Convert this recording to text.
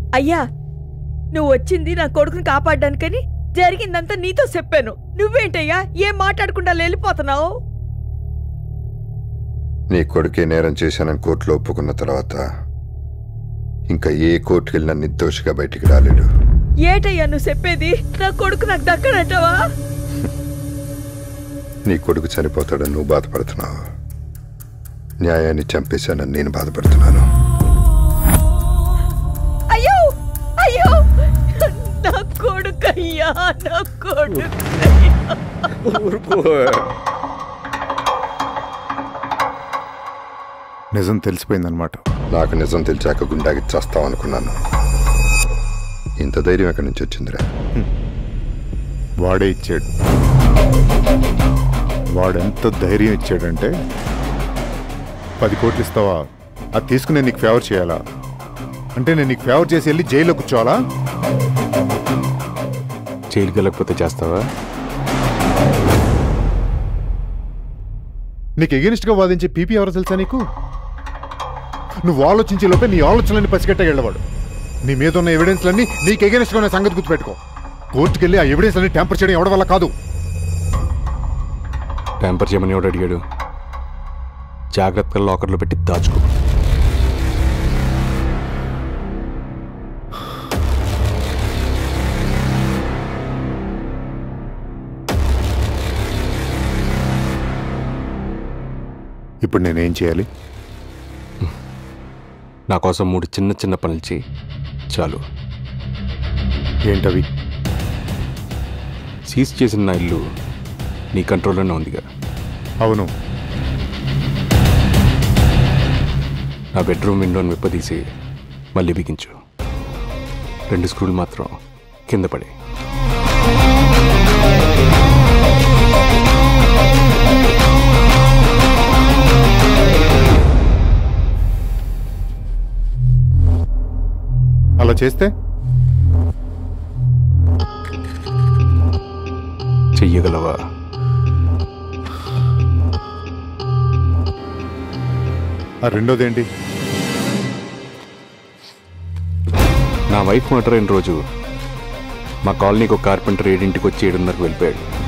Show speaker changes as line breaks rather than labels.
అయ్యా నువ్వు వచ్చింది నా కొడుకుని కాపాడడానికని జరిగిందంతా నీతో చెప్పాను నువ్వేంటయ్యా ఏం మాట్లాడకుండా వెళ్ళిపోతున్నావు
నీ కొడుకే నేరం చేశానని కోర్టులో ఒప్పుకున్న తర్వాత ఇంకా ఏ కోర్టుకి వెళ్ళినా నిర్దోషిగా బయటికి రాలేడు
ఏటయ్యా నువ్వు చెప్పేది నా కొడుకు నాకు దక్కడంటావా
నీ కొడుకు చనిపోతాడని నువ్వు బాధపడుతున్నావు న్యాయాన్ని చంపేశానని నేను బాధపడుతున్నాను
అయ్యో అయ్యో నా కొడుకు అయ్యా నా కొడుకు
నిజం తెలిసిపోయిందనమాట
నాకు నిజం తెలిసాక గుండాకి చేస్తావు అనుకున్నాను ఇంత ధైర్యం ఎక్కడి నుంచి వచ్చిందిరా
వాడే ఇచ్చాడు వాడెంత ధైర్యం ఇచ్చాడంటే పది కోట్లు ఇస్తావా అది తీసుకుని నేను నీకు ఫేవర్ చేయాలా అంటే నేను నీకు ఫేవర్ చేసి వెళ్ళి జైల్లో కూర్చోవాలా
జైలుకి వెళ్ళకపోతే చేస్తావా
నీకు ఎగెనిస్ట్గా వాదించే పీపీ ఎవరో తెలుసా నీకు నువ్వు ఆలోచించే లోపే నీ ఆలోచనలన్నీ పసిగట్టగలవాడు నీ మీద ఉన్న ఎవిడెన్స్లన్నీ నీకు ఎగెనిస్ట్గా ఉన్న సంగతి గుర్తుపెట్టుకో కోర్టుకి వెళ్ళి ఆ ఎవిడెన్స్ అన్ని ట్యాంపర్ చేయడం ఎవడం వల్ల కాదు
ట్యాంపర్ చేయమని ఎవడు అడిగాడు జాగ్రత్తగా లాకర్లో పెట్టి దాచుకో
ఇప్పుడు నేనేం చేయాలి
నా కోసం మూడు చిన్న చిన్న పనులు చేయి చాలు
ఏంటవి
సీజ్ చేసిన నా ఇల్లు నీ కంట్రోల్లోనే ఉందిగా
అవును
నా బెడ్రూమ్ విండోని విప్పదీసి మళ్ళీ బిగించు రెండు స్క్రూలు మాత్రం కింద పడే
అలా చేస్తే
చెయ్యగలవా
ఆ రెండోది ఏంటి
నా వైఫ్ మర్డర్ అయిన రోజు మా కాలనీకి ఒక కార్పెంటర్ ఏడింటికి వచ్చి ఏడున్నరకు వెళ్ళిపోయాడు